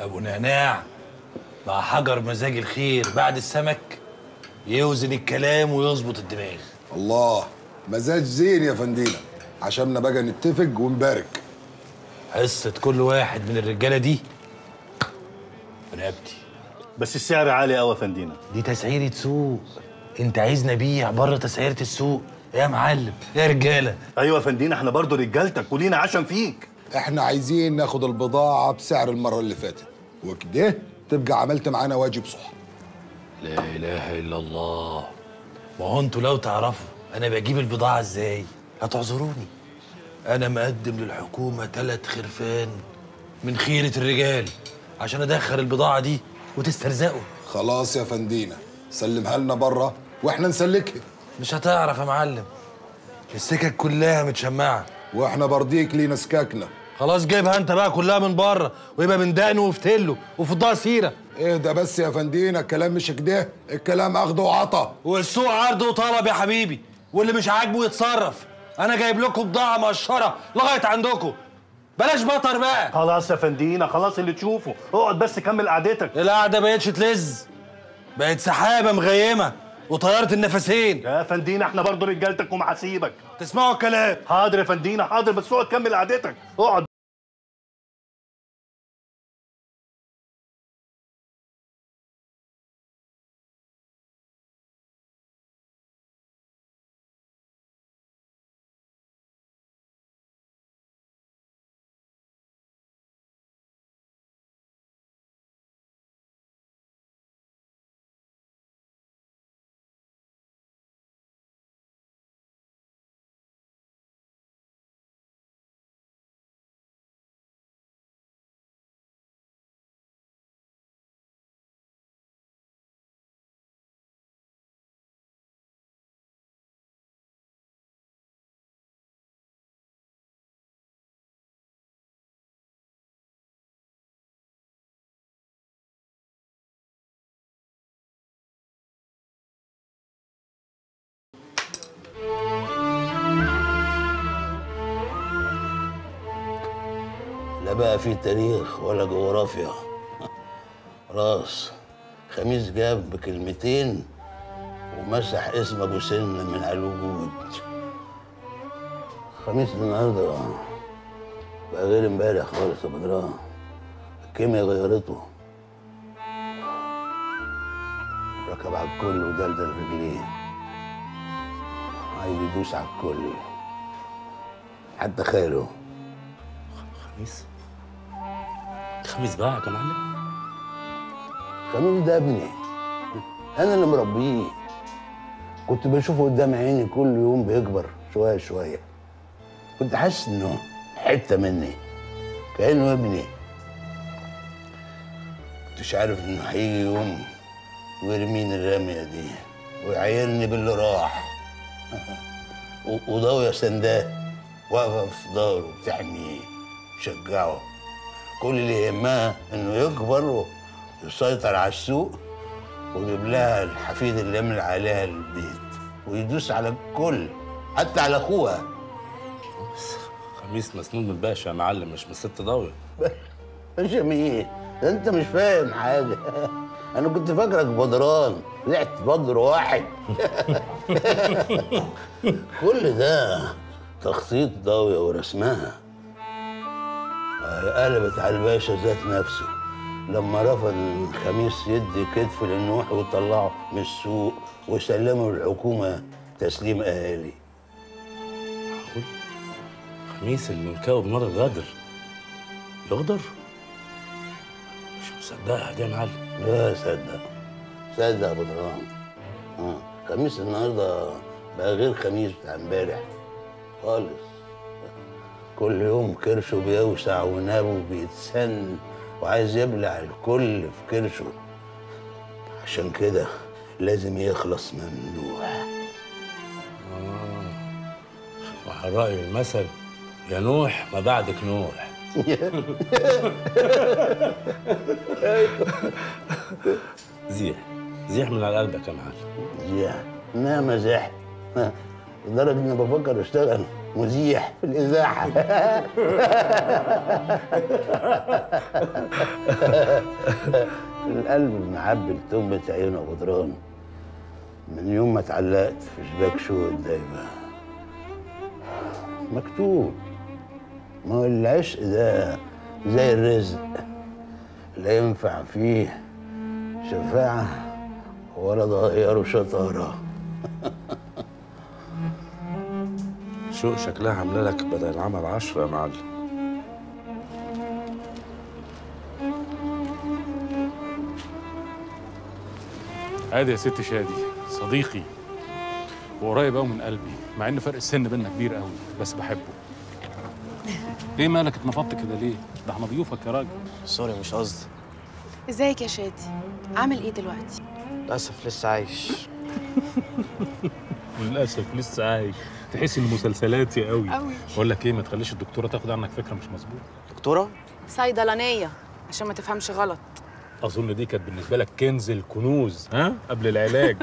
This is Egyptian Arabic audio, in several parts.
ابو نعناع مع حجر مزاج الخير بعد السمك يوزن الكلام ويظبط الدماغ الله مزاج زين يا فندينا عشان بقى نتفق ونبارك حصة كل واحد من الرجالة دي رقبتي بس السعر عالي قوي يا فندينا دي تسعيرة سوق انت عايزني ابيع بره تسعيرة السوق يا معلم يا رجالة ايوه يا فندينا احنا برضو رجالتك ولينا عشم فيك احنا عايزين ناخد البضاعة بسعر المرة اللي فاتت وكده تبقى عملت معانا واجب صح لا اله الا الله ما هو انتوا لو تعرفوا انا بجيب البضاعة ازاي هتعذروني انا مقدم للحكومة تلات خرفان من خيرة الرجال عشان ادخل البضاعة دي وتسترزقوا خلاص يا فندينا سلمها لنا بره واحنا نسلكها مش هتعرف يا معلم السكك كلها متشمعة واحنا برضيك لينا سكاكنا خلاص جايبها انت بقى كلها من بره ويبقى من دقن وفتله وفضها سيره اهدى بس يا فندينا الكلام مش كده الكلام اخد وعطا والسوق عرض وطلب يا حبيبي واللي مش عاجبه يتصرف انا جايب لكم بضاعه مقشره لغايه عندكم بلاش بطر بقى خلاص يا فندينا خلاص اللي تشوفه اقعد بس كمل قعدتك القعده بقتش تلز بقت سحابه مغيمه وطياره النفسين يا فندينا احنا برضو رجالتك ومحاسيبك تسمعوا الكلام حاضر يا فندينا حاضر بس اقعد كمل قعدتك اقعد لا بقى في تاريخ ولا جغرافيا خلاص خميس جاب بكلمتين ومسح اسم ابو سنه من على الوجود خميس النهارده بقى غير امبارح خالص يا بدران الكيمياء غيرته ركب على الكل ودلدل رجليه عايز يدوس على الكل حتى خاله خميس خميس باعك يا معلم خميس ده ابني انا اللي مربيه كنت بشوفه قدام عيني كل يوم بيكبر شويه شويه كنت حاسس انه حته مني كانه ابني كنتش عارف انه هيجي يوم ويرميني الرميه دي ويعايرني باللي راح و- وضاوية سنداه واقفة في ظهره بتحميه تشجعه كل اللي يهمها انه يكبر ويسيطر على السوق ويجيب لها الحفيد اللي يملى عليها البيت ويدوس على الكل حتى على اخوها خميس مسنود من الباشا يا معلم مش من ست ضاوية باشا مين؟ ده انت مش فاهم حاجه انا كنت فاكرك بدران طلعت بدر واحد كل ده تخطيط ضاوية ورسمها قلبت على الباشا ذات نفسه لما رفض الخميس يدي كتف للنوح وطلعه من السوق وسلمه للحكومة تسليم أهالي معقول خميس اللي مكاوب نار الغدر يغدر مش مصدقها دي يا معلم لا صدق صدق يا ابو درام آه. خميس النهارده بقى غير خميس بتاع امبارح خالص كل يوم كرشه بيوسع ونابه بيتسن وعايز يبلع الكل في كرشه عشان كده لازم يخلص ممنوع وعلى رأي المثل يا نوح ما بعدك نوح زيح زيح من على قلبك يا معلم زيح انها مزاح لدرجه اني بفكر اشتغل مذيع في الاذاعه القلب المعبي لتومة عيون ابو دران من يوم ما اتعلقت في شباك شوق دايما مكتوب ما هو العشق ده زي الرزق لا ينفع فيه شفاعة ولا تغيره شطارة شوق شكلها عامله لك بدل العمل عشرة يا معلم عادي يا ست شادي صديقي وقريب قوي من قلبي مع ان فرق السن بينا كبير قوي بس بحبه ايه مالك اتنفضت كده ليه ده احنا ضيوفك يا راجل سوري مش قصدي ازيك يا شادي عامل ايه دلوقتي للأسف لسه عايش للاسف لسه عايش تحس ان مسلسلاتي قوي قوي بقول لك ايه ما تخليش الدكتوره تاخد عنك فكره مش مظبوطه دكتورة صيدلانيه عشان ما تفهمش غلط اظن دي كانت بالنسبه لك كنز الكنوز ها قبل العلاج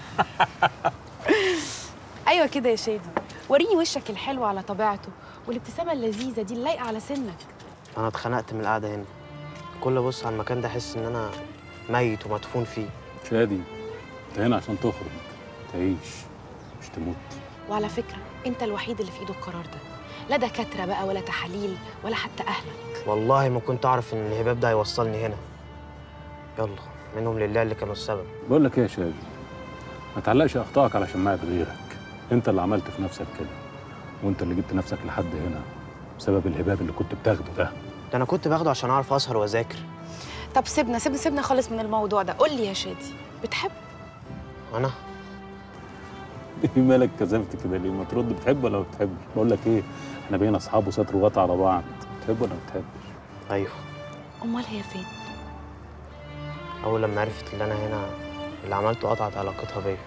ايوه كده يا شادي وريني وشك الحلو على طبيعته والابتسامه اللذيذه دي اللايقه على سنك أنا اتخنقت من القعدة هنا كل أبص على المكان ده أحس إن أنا ميت ومدفون فيه شادي انت هنا عشان تخرج تعيش مش تموت وعلى فكره انت الوحيد اللي في ايده القرار ده لا دكاتره بقى ولا تحاليل ولا حتى اهلك والله ما كنت أعرف إن الهباب ده هيوصلني هنا يلا منهم لله اللي كانوا السبب بقول لك ايه يا شادي ما تعلقش اخطائك على شماعه غيرك انت اللي عملت في نفسك كده وانت اللي جبت نفسك لحد هنا بسبب الهباب اللي كنت بتاخده ده ده أنا كنت باخده عشان أعرف أسهر وأذاكر طب سيبنا سيبنا سيبنا خالص من الموضوع ده قول لي يا شادي بتحب أنا ايه مالك كذبت كده ليه ما ترد بتحب ولا ما بتحبش بقول لك ايه احنا بقينا اصحاب وستر وغطا على بعض بتحب ولا ما بتحبش أيوه امال هي فين أول لما عرفت إن أنا هنا اللي عملته قطعت علاقتها بيا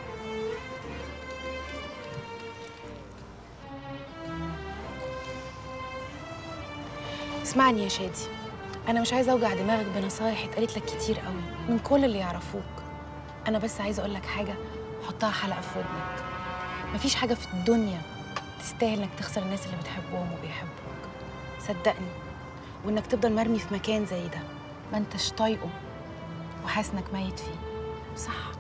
اسمعني يا شادي انا مش عايزه اوجع دماغك بنصايح اتقالت لك كتير قوي من كل اللي يعرفوك انا بس عايزه اقول لك حاجه حطها حلقه في ودنك مفيش حاجه في الدنيا تستاهل انك تخسر الناس اللي بتحبهم وبيحبوك صدقني وانك تفضل مرمي في مكان زي ده ما انتش طايقه وحاسس انك ميت فيه صح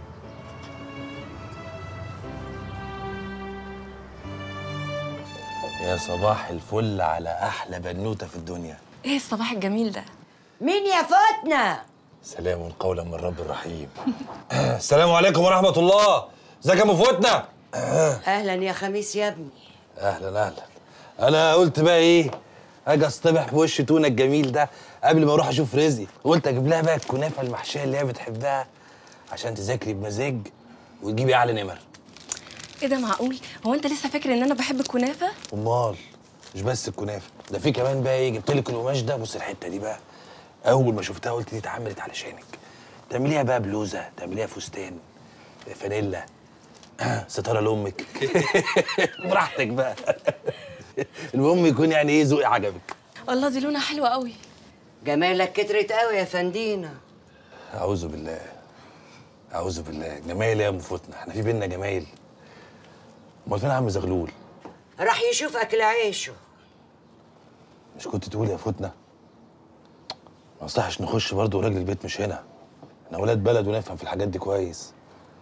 يا صباح الفل على احلى بنوته في الدنيا ايه الصباح الجميل ده مين يا فتنة؟ سلام قولا من رب الرحيم السلام عليكم ورحمه الله ازيك يا مفوتنا أهلا يا خميس يا ابني اهلا اهلا انا قلت بقى ايه اجي اصطبح في وش تونه الجميل ده قبل ما اروح اشوف رزقي قلت اجيب لها بقى الكنافه المحشيه اللي هي بتحبها عشان تذاكري بمزاج وتجيبي اعلى نمر ايه ده معقول هو انت لسه فاكر ان انا بحب الكنافه امال مش بس الكنافه ده في كمان بقى ايه جبت لك القماش ده بص الحته دي بقى اول ما شفتها قلت دي اتعملت علشانك تعمليها بقى بلوزه تعمليها فستان فانيلا ستاره لامك براحتك بقى المهم يكون يعني ايه ذوقي عجبك والله دي لونها حلوه قوي جمالك كترت قوي يا فندينا اعوذ بالله اعوذ بالله جمايل يا ام فتنه احنا في بينا جمايل امال فين عم زغلول راح يشوف أكل عيشه مش كنت تقول يا فتنه ما يصحش نخش برضه وراجل البيت مش هنا احنا ولاد بلد ونفهم في الحاجات دي كويس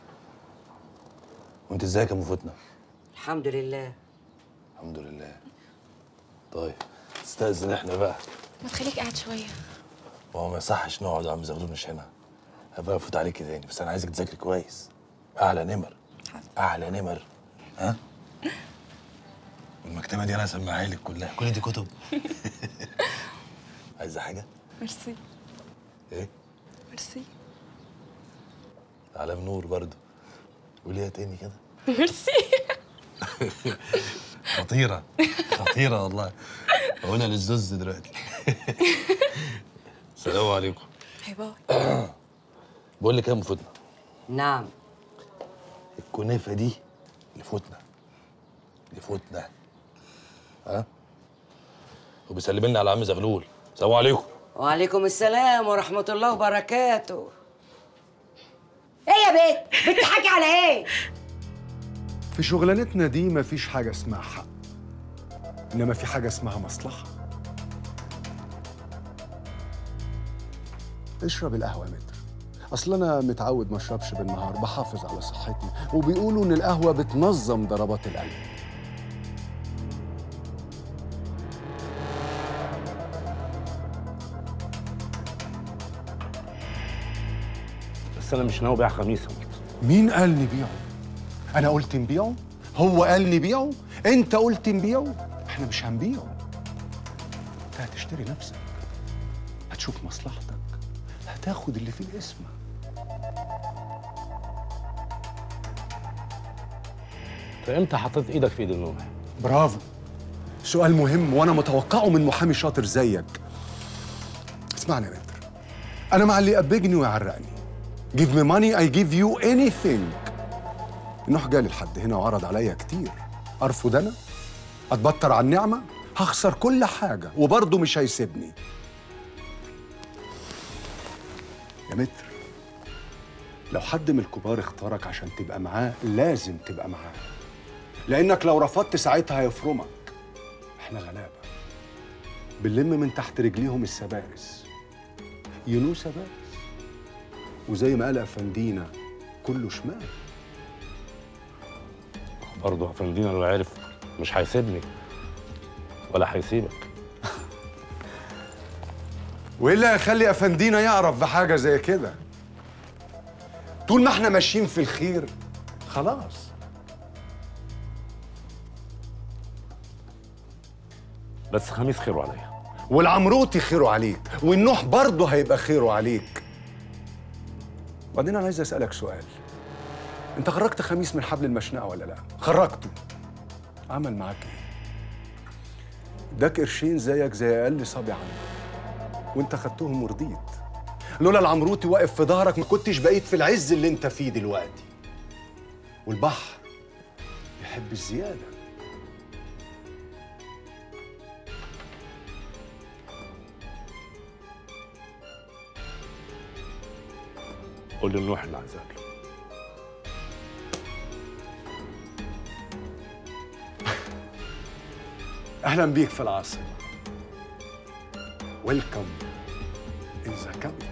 وانت ازيك يا ام فتنه الحمد لله الحمد لله طيب استاذن احنا بقى ما تخليك قاعد شويه ما هو ما يصحش نقعد يا عم زغلول مش هنا هبقى افوت عليكي تاني بس انا عايزك تذاكري كويس اعلى نمر اعلى نمر ها والمكتبه دي انا هسمعها لك كلها كل دي كتب عايزه حاجه ميرسي ايه ميرسي على نور برضه قوليها تاني كده ميرسي خطيرة خطيرة والله أقولها للزوز دلوقتي السلام عليكم هاي باي بقول لك إيه يا أم فتنة نعم الكنافة دي لفتنة لفتنة ها وبيسلم لنا على عم زغلول السلام عليكم وعليكم السلام ورحمة الله وبركاته ايه يا بيت؟ بتضحكي على ايه؟ في شغلانتنا دي مفيش حاجة اسمها حق انما في حاجه اسمها مصلحه اشرب القهوه يا متر اصل انا متعود ما اشربش بالنهار بحافظ على صحتي وبيقولوا ان القهوه بتنظم ضربات القلب بس انا مش ناوي ابيع خميس يا مصطفى. مين قال نبيعه انا قلت نبيعه هو قال نبيعه انت قلت نبيعه احنا مش هنبيعه انت هتشتري نفسك هتشوف مصلحتك هتاخد اللي فيه اسمك انت امتى حطيت ايدك في ايد النوح؟ برافو سؤال مهم وانا متوقعه من محامي شاطر زيك اسمعني يا متر انا مع اللي يقبجني ويعرقني give me money I give you anything النوح جالي لحد هنا وعرض عليا كتير ارفض انا اتبطر على النعمه هخسر كل حاجه وبرضه مش هيسيبني يا متر لو حد من الكبار اختارك عشان تبقى معاه لازم تبقى معاه لانك لو رفضت ساعتها هيفرمك احنا غلابه بنلم من تحت رجليهم السبارس ينو سبارس وزي ما قال افندينا كله شمال برضه افندينا لو عرف مش هيسيبني ولا هيسيبك وايه اللي هيخلي افندينا يعرف بحاجه زي كده طول ما احنا ماشيين في الخير خلاص بس خميس خيره عليا والعمروتي خيره عليك والنوح برضه هيبقى خيره عليك وبعدين انا عايز اسالك سؤال انت خرجت خميس من حبل المشنقه ولا لا خرجته عمل معاك ايه اداك قرشين زيك زي اقل صبي عنك وانت خدتهم ورضيت لولا العمروتي واقف في ظهرك ما كنتش بقيت في العز اللي انت فيه دلوقتي والبحر يحب الزياده قول للنوح اللي عايزك له اهلا بيك في العاصمه ويلكم ان ذا كابيتال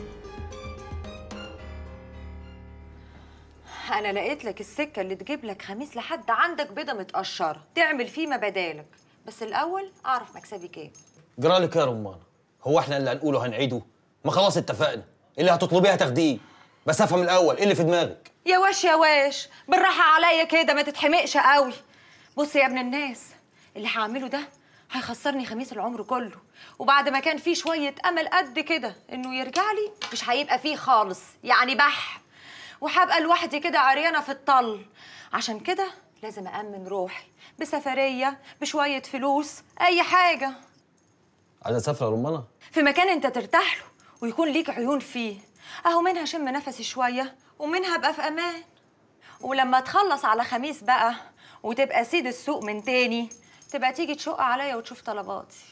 انا لقيت لك السكه اللي تجيب لك خميس لحد عندك بيضه متقشره تعمل فيه ما بدالك بس الاول اعرف مكسبي كام جرالك يا رمان هو احنا اللي هنقوله هنعيده ما خلاص اتفقنا اللي هتطلبيه هتاخديه بس افهم الاول ايه اللي في دماغك يا واش يا واش بالراحه عليا كده ما تتحمقش قوي بص يا ابن الناس اللي هعمله ده هيخسرني خميس العمر كله وبعد ما كان فيه شويه امل قد كده انه يرجع لي مش هيبقى فيه خالص يعني بح وهبقى لوحدي كده عريانه في الطل عشان كده لازم أأمن روحي بسفرية بشوية فلوس أي حاجة عايزه تسافر يا رمانه في مكان أنت ترتاح له ويكون ليك عيون فيه أهو منها شم نفسي شوية ومنها أبقى في أمان ولما تخلص على خميس بقى وتبقى سيد السوق من تاني تبقى تيجي تشق عليا وتشوف طلباتي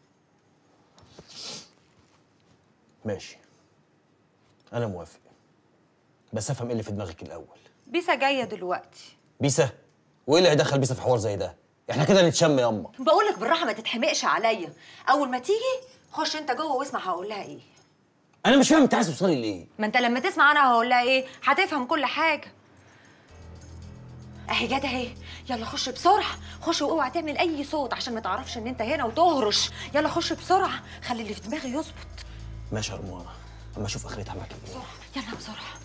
ماشي انا موافق بس افهم ايه اللي في دماغك الاول بيسا جاية دلوقتي بيسا وايه اللي هيدخل بيسا في حوار زي ده احنا كده نتشم ياما بقولك بالراحة ما تتحمقش عليا أول ما تيجي خش أنت جوه واسمع هقول لها إيه انا مش فاهم انت عايز توصلي لايه ما أنت لما تسمع أنا هقول لها إيه هتفهم كل حاجة اهي جت اهي يلا خش بسرعه خش واوعى تعمل اي صوت عشان ما تعرفش ان انت هنا وتهرش يلا خش بسرعه خلي اللي في دماغي يظبط ماشي يا رمانه اما اشوف اخرتها معاك ايه يلا بسرعه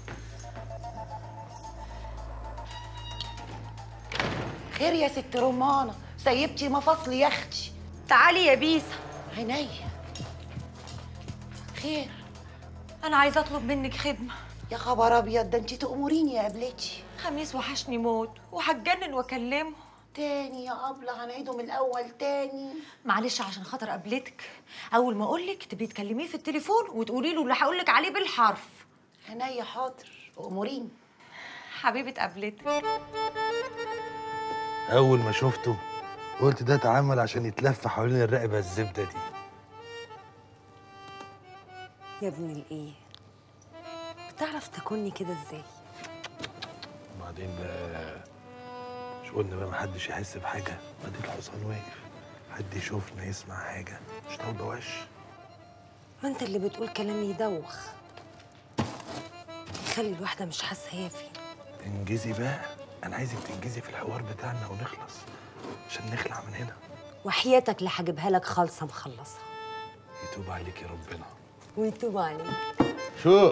خير يا ست رمانة سيبتي مفاصل يا اختي تعالي يا بيسا عينيا خير انا عايزه اطلب منك خدمه يا خبر ابيض ده انت تأمريني يا قبلتي خميس وحشني موت وهتجنن واكلمه تاني يا أبلة هنعيده من الأول تاني معلش عشان خاطر قبلتك اول ما اقول لك تبقي تكلميه في التليفون وتقولي له اللي هقول لك عليه بالحرف عينيا حاضر أموريني حبيبه قبلتك اول ما شفته قلت ده اتعمل عشان يتلف حوالين الرقبه الزبده دي يا ابن الايه بتعرف تكوني كده ازاي وبعدين بقى مش قلنا بقى محدش يحس بحاجه ادي الحصان واقف حد يشوفنا يسمع حاجه مش طالبه وش ما انت اللي بتقول كلام يدوخ يخلي الواحده مش حاسه هي فين تنجزي بقى انا عايزك تنجزي في الحوار بتاعنا ونخلص عشان نخلع من هنا وحياتك اللي هجيبها لك خالصه مخلصه يتوب عليك يا ربنا ويتوب عليك شو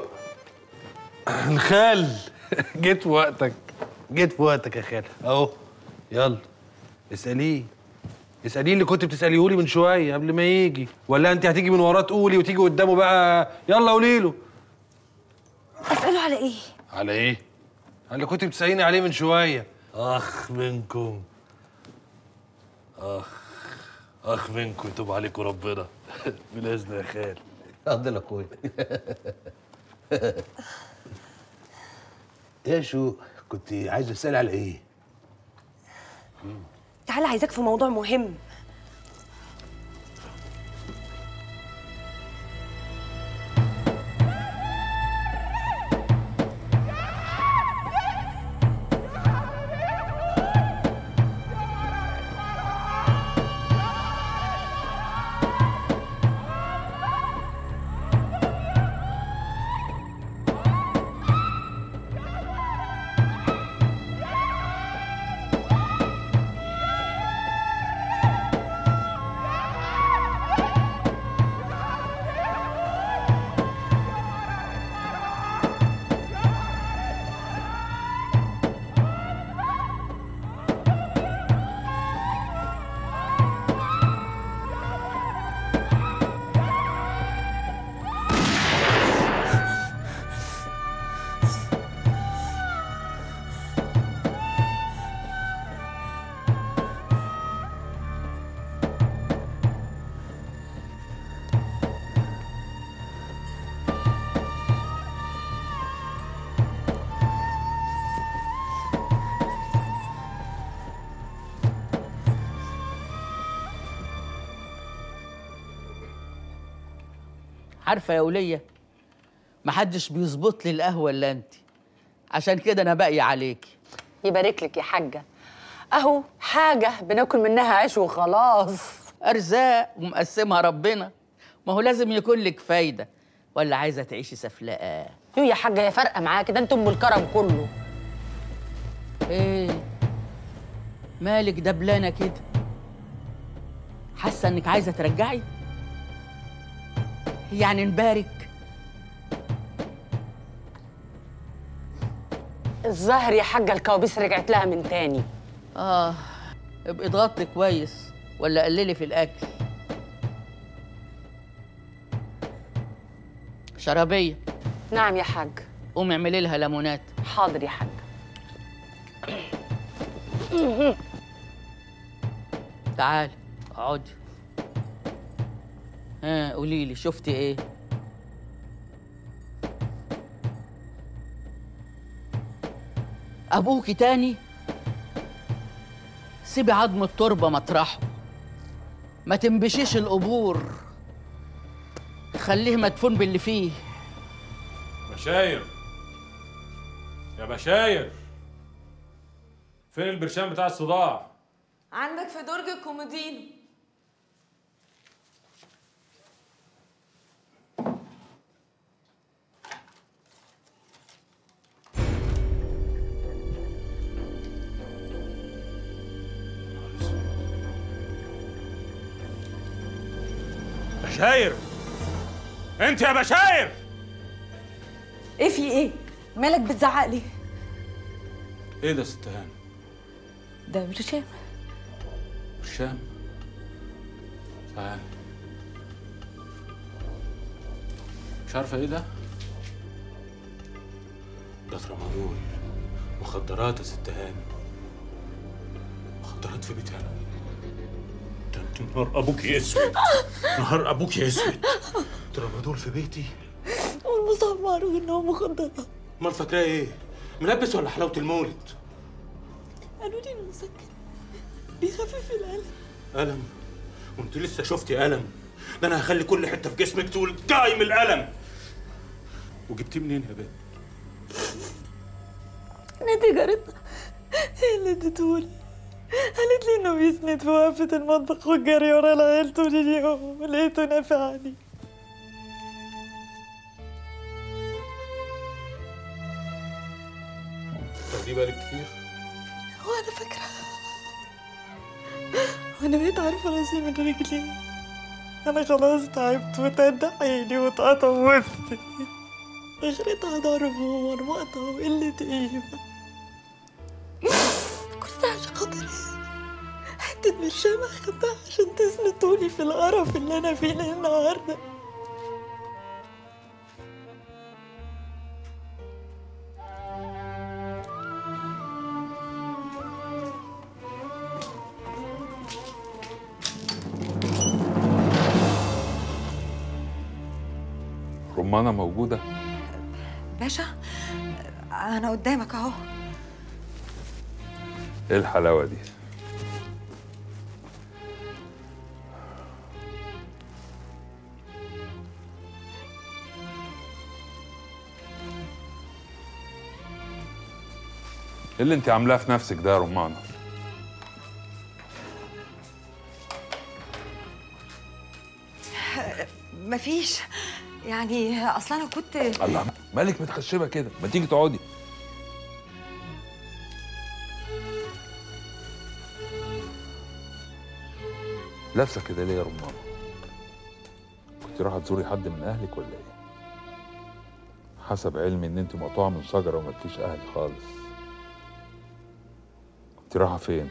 الخال جيت في وقتك جيت في وقتك يا خال اهو يلا اساليه اساليه اللي كنت بتساليه لي من شويه قبل ما يجي ولا انت هتيجي من وراه تقولي وتيجي قدامه بقى يلا قولي له اساله على ايه على ايه على اللي كنت بتساليني عليه من شويه اخ منكم اخ اخ منكم يتوب عليكم ربنا بالاذن يا خال اتفضل يا اخويا يا شو كنت عايز اسال على ايه تعالى عايزاك في موضوع مهم عارفه يا وليه محدش بيظبط لي القهوه الا انت عشان كده انا باقيه عليكي يبارك لك يا حاجة أهو حاجة بناكل منها عيش وخلاص ارزاق ومقسمها ربنا ما هو لازم يكون لك فايده ولا عايزه تعيشي سفلقه يو يا حاجة يا فارقة معاكي ده انتم ام الكرم كله ايه مالك دبلانه كده حاسه انك عايزه ترجعي يعني نبارك الظاهر يا حاجة الكوابيس رجعت لها من تاني اه ابقي اضغطي كويس ولا قللي في الاكل شرابيه نعم يا حاج قومي اعملي لها ليمونات حاضر يا حاج تعالي اقعدي ها قولي لي شفتي ايه ابوكي تاني سيبي عظم التربه مطرحه ما تنبشيش القبور خليه مدفون باللي فيه بشاير يا بشاير فين البرشام بتاع الصداع عندك في درج الكومودينو بشاير انت يا بشاير ايه في ايه مالك بتزعق لي ايه ده يا ست هانم ده برشام برشام تعال مش عارفه ايه ده ده ترامادول مخدرات يا ست هانم مخدرات في بيتها ده انت نهار ابوك يا اسود نهار ابوك يا اسود ترامادول في بيتي والمصاب معروف انه مخدرات امال فاكراه ايه ملبس ولا حلاوه المولد قالوا لي انه مسكن بيخفف الالم ألم وانت لسه شفتي ألم ده أنا هخلي كل حتة في جسمك تقول جاي من الألم وجبتيه منين يا بنت؟ نتيجة رضا هي اللي اديتهولي قالت لي انه بيسند في وقفة المطبخ والجري ورا العيال طول اليوم لقيته نافعني دي بالك كتير وانا فاكرة وانا بقيت عارفة راسي من رجلي انا خلاص تعبت وتد حيلي واتقطع وسطي اخرتها ضرب ومرمطة وقلة قيمة كل ده عشان خاطر حتة برشامة أخدتها عشان تسندوني في القرف اللي أنا فيه النهاردة رمانة موجودة باشا انا قدامك اهو ايه الحلاوة دي ايه اللي انت عاملاه في نفسك ده يا رمانة مفيش يعني اصلا انا كنت الله مالك متخشبة كده ما تيجي تقعدي لابسة كده ليه يا رمانة كنت رايحة تزوري حد من أهلك ولا إيه؟ حسب علمي إن أنت مقطوعة من شجرة ومالكيش أهل خالص كنت رايحة فين؟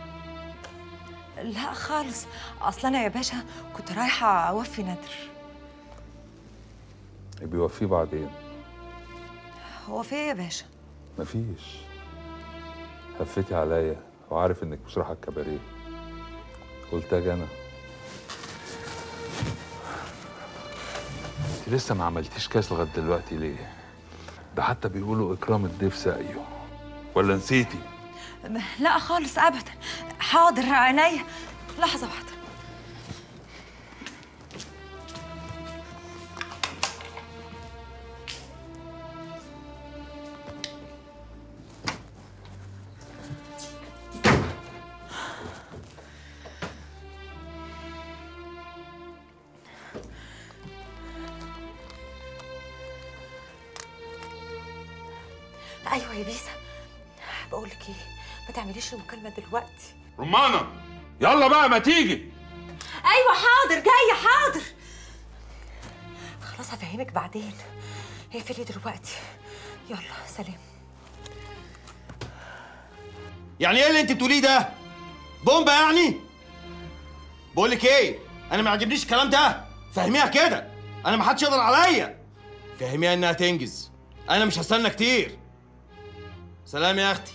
لا خالص اصلا انا يا باشا كنت رايحه اوفي ندر بيوفيه بعدين هو في ايه يا باشا مفيش هفتي عليا وعارف انك مش رايحه الكباريه قلت اجي انا انت لسه ما عملتيش كاس لغايه دلوقتي ليه ده حتى بيقولوا اكرام الضيف سقيه ولا نسيتي لا خالص ابدا حاضر عينيا لحظه واحده ايوه يا بيسا بقول لك ايه ما تعمليش المكالمه دلوقتي رمانه يلا بقى ما تيجي ايوه حاضر جايه حاضر خلاص هفهمك بعدين اقفلي دلوقتي يلا سلام يعني ايه اللي انت بتقوليه ده؟ بومبا يعني؟ بقول لك ايه؟ انا ما عجبنيش الكلام ده فهميها كده انا ما حدش يقدر عليا فهميها انها تنجز انا مش هستنى كتير سلام يا اختي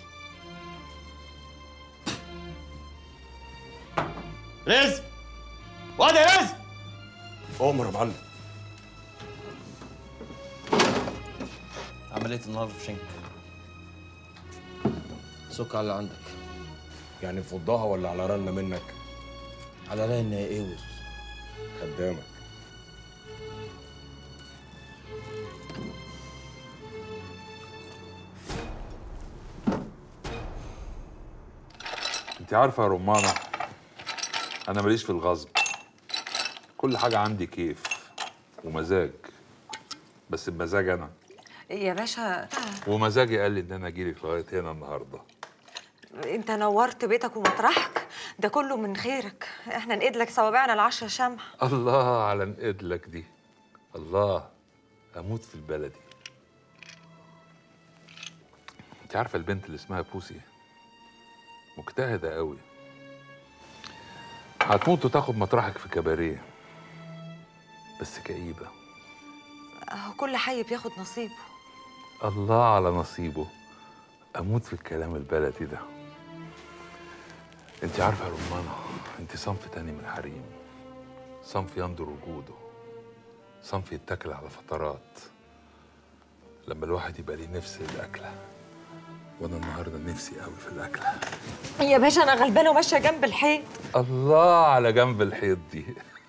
رزق واد يا رزق عمر يا معلم عمليه النهارده في شنك سك على اللي عندك يعني فضها ولا على رنه منك على رأي ان ايه وز خدامك انت عارفه يا رمانه انا ماليش في الغصب كل حاجه عندي كيف ومزاج بس بمزاج انا يا باشا ومزاجي قال لي ان انا اجيلك لغايه هنا النهارده انت نورت بيتك ومطرحك ده كله من خيرك احنا نقيد لك صوابعنا العشرة شمع الله على نقدلك دي الله اموت في البلدي انت عارفه البنت اللي اسمها بوسي مجتهده قوي هتموت وتاخد مطرحك في كباريه بس كئيبه اهو كل حي بياخد نصيبه الله على نصيبه اموت في الكلام البلدي ده انت عارفه يا رمانه انت صنف تاني من الحريم صنف يندر وجوده صنف يتاكل على فترات لما الواحد يبقى ليه نفس الاكله وانا النهارده نفسي قوي في الاكله يا باشا انا غلبانه وماشيه جنب الحيط الله على جنب الحيط دي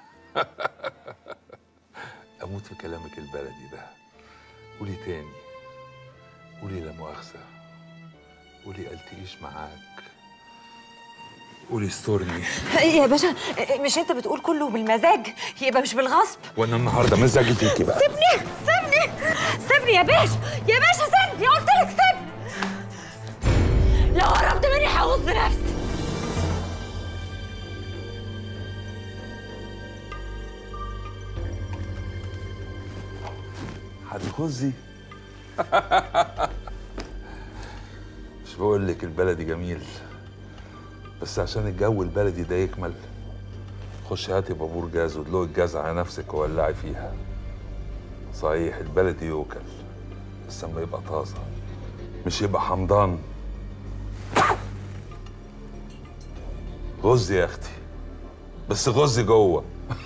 اموت في كلامك البلدي ده قولي تاني قولي لا مؤاخذه قولي التقيش معاك قولي استورني يا باشا مش انت بتقول كله بالمزاج يبقى مش بالغصب وانا النهارده مزاجي فيكي بقى سيبني سيبني سيبني يا باشا يا باشا سيبني قلت لك سيبني لو قربت مني هغص نفسي هتخزي مش بقول لك البلدي جميل بس عشان الجو البلدي ده يكمل خش هاتي بابور جاز ودلوقي الجاز على نفسك وولعي فيها صحيح البلدي يوكل بس اما يبقى طازه مش يبقى حمضان غزي يا اختي بس غزي جوه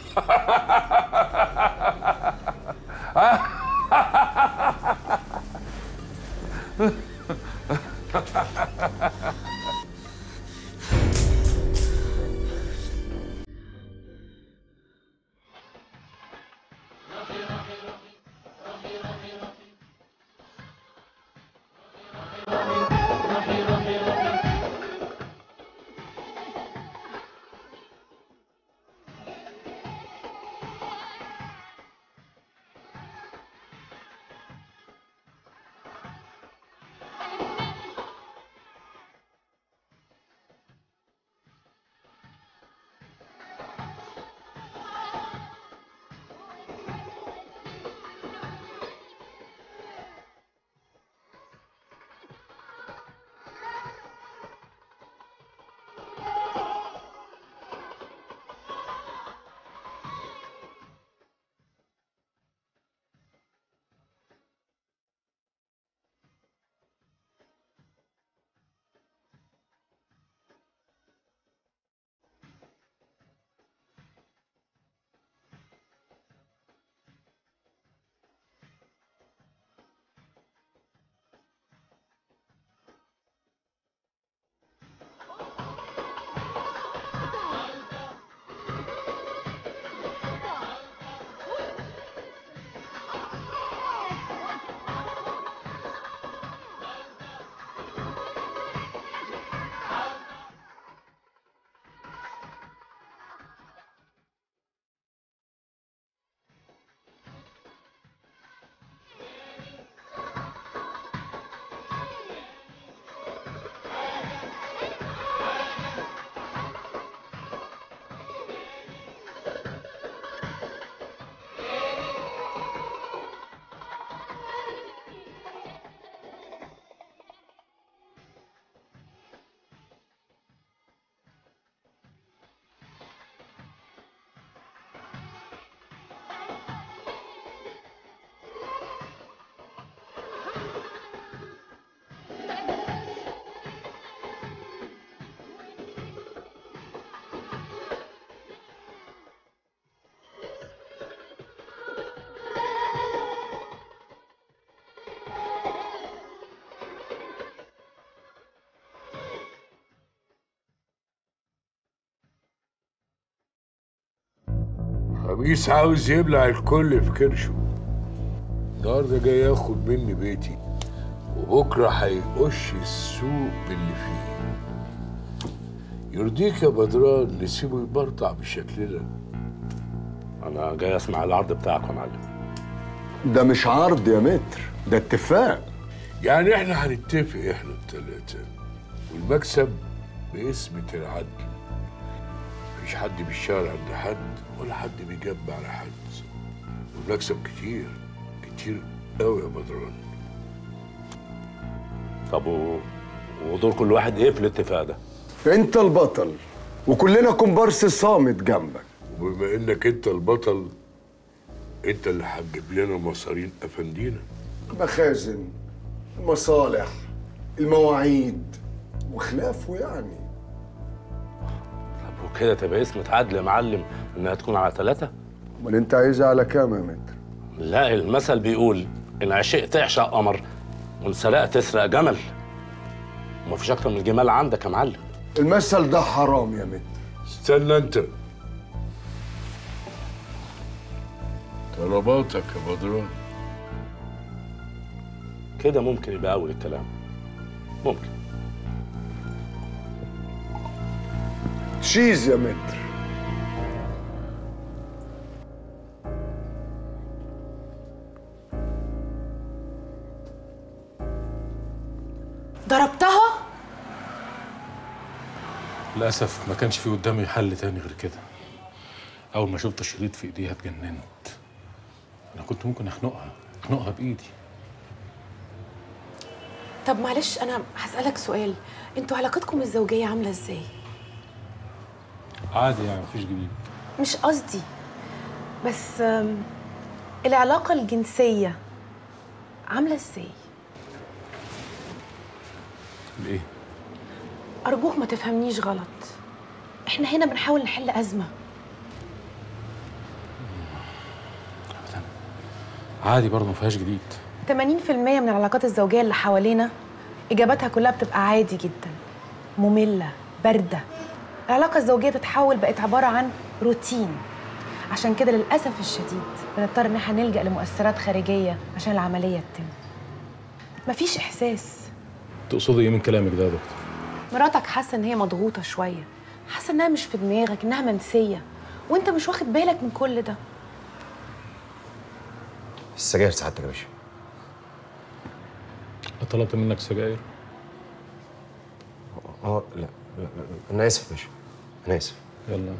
خميس عاوز يبلع الكل في كرشه النهارده جاي ياخد مني بيتي وبكره هيقش السوق باللي فيه يرضيك يا بدران نسيبه يبرطع بالشكل ده انا جاي اسمع العرض بتاعك يا معلم ده مش عرض يا متر ده اتفاق يعني احنا هنتفق احنا التلاتة والمكسب باسمة العدل مفيش حد بيشتغل عند حد ولا حد بيجب على حد والمكسب كتير كتير قوي يا بدران طب و... ودور كل واحد ايه في الاتفاق ده انت البطل وكلنا كومبارس صامت جنبك وبما انك انت البطل انت اللي هتجيب لنا مصارين افندينا مخازن المصالح المواعيد وخلافه يعني طب وكده تبقى اسمة عدل يا معلم انها تكون على ثلاثة امال انت عايزها على كام يا متر لا المثل بيقول ان عشقت تعشق قمر وان سرقت تسرق جمل ومفيش اكتر من الجمال عندك يا معلم المثل ده حرام يا متر استنى انت طلباتك يا بدران كده ممكن يبقى اول الكلام ممكن شيز يا متر ضربتها للاسف ما كانش في قدامي حل تاني غير كده اول ما شفت الشريط في ايديها اتجننت انا كنت ممكن اخنقها اخنقها بايدي طب معلش انا هسألك سؤال انتوا علاقتكم الزوجية عاملة ازاي عادي يعني مفيش جديد مش قصدي بس آم، العلاقة الجنسية عاملة ازاي ليه أرجوك ما تفهمنيش غلط احنا هنا بنحاول نحل أزمة عادي برضه ما فيهاش جديد 80% من العلاقات الزوجية اللي حوالينا إجاباتها كلها بتبقى عادي جدا مملة باردة العلاقة الزوجية بتتحول بقت عبارة عن روتين عشان كده للأسف الشديد بنضطر إن احنا نلجأ لمؤثرات خارجية عشان العملية تتم مفيش إحساس تقصدي ايه من كلامك ده يا دكتور مراتك حاسة إن هي مضغوطة شوية حاسة إنها مش في دماغك إنها منسية وإنت مش واخد بالك من كل ده السجاير سعادتك يا باشا طلبت منك سجاير اه لا, لا, لا انا اسف يا باشا انا اسف يلا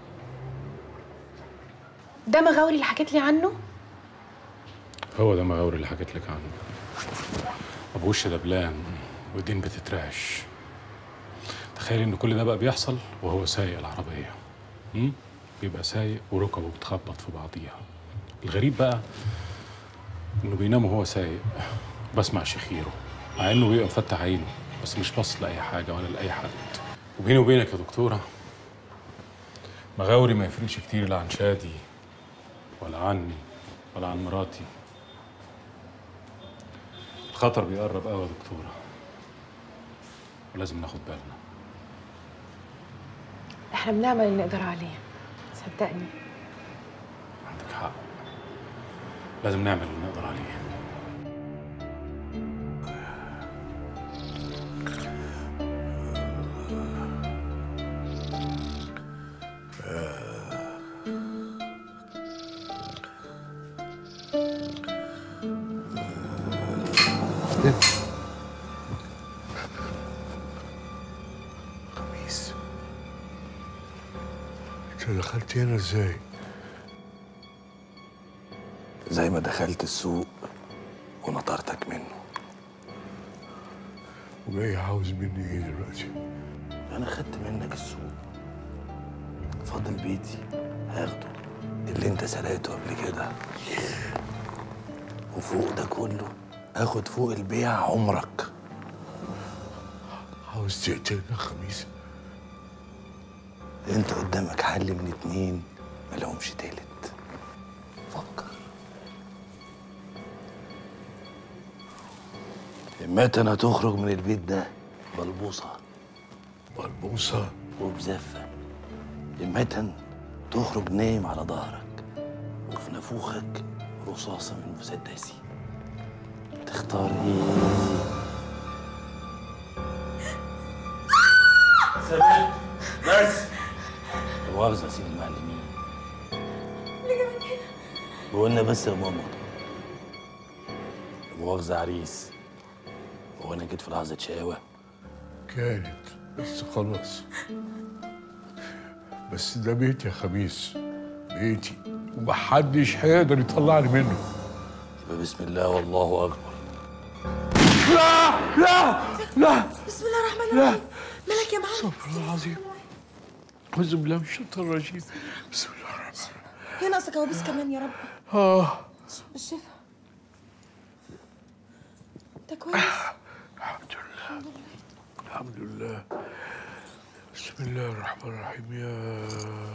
ده مغاوري اللي حكيت لي عنه هو ده مغاوري اللي حكيت لك عنه ابو وش دبلان ودين بتترعش تخيل ان كل ده بقى بيحصل وهو سايق العربيه امم بيبقى سايق وركبه بتخبط في بعضيها الغريب بقى انه بينام وهو سايق بسمع شخيره مع انه بيبقى مفتح عينه بس مش باصص لاي حاجه ولا لاي حد وبيني وبينك يا دكتوره مغاوري ما يفرقش كتير لا عن شادي ولا عني ولا عن مراتي الخطر بيقرب قوي يا دكتوره ولازم ناخد بالنا احنا بنعمل اللي نقدر عليه صدقني عندك حق لازم نعمل اللي نقدر عليه خميس انت دخلت هنا ازاي؟ زي ما دخلت السوق ونطرتك منه وجاي عاوز مني ايه دلوقتي؟ انا خدت منك السوق فاضل بيتي هاخده اللي انت سرقته قبل كده وفوق ده كله اخد فوق البيع عمرك عاوز تقتلني يا خميس انت قدامك حل من اتنين ملهمش تالت فكر اما انا هتخرج من البيت ده بلبوصه بلبوصه وبزفه اما تخرج نايم على ظهرك وفي نافوخك رصاصه من مسدسي تختار ايه ثبت بس مؤاخذة يا سيدي المعلمين وقلنا بس يا ماما مؤاخذة عريس هو انا جيت في لحظة شقاوة كانت بس خلاص بس ده بيتي يا خميس بيتي ومحدش هيقدر يطلعني منه يبقى بسم الله والله اكبر لا لا لا بسم الله الرحمن لا. الرحيم مالك يا معلم استغفر الله العظيم أعوذ بالله من الشيطان الرجيم بسم الله الرحمن هي ناقصه كوابيس كمان يا رب الرحيم آه بالشفا انت كويس الحمد لله بسم الله الرحمن الرحيم يا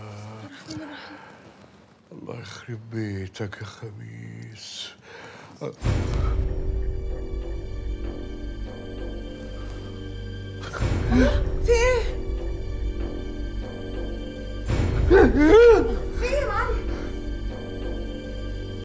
الله يخرب بيتك يا خميس آه.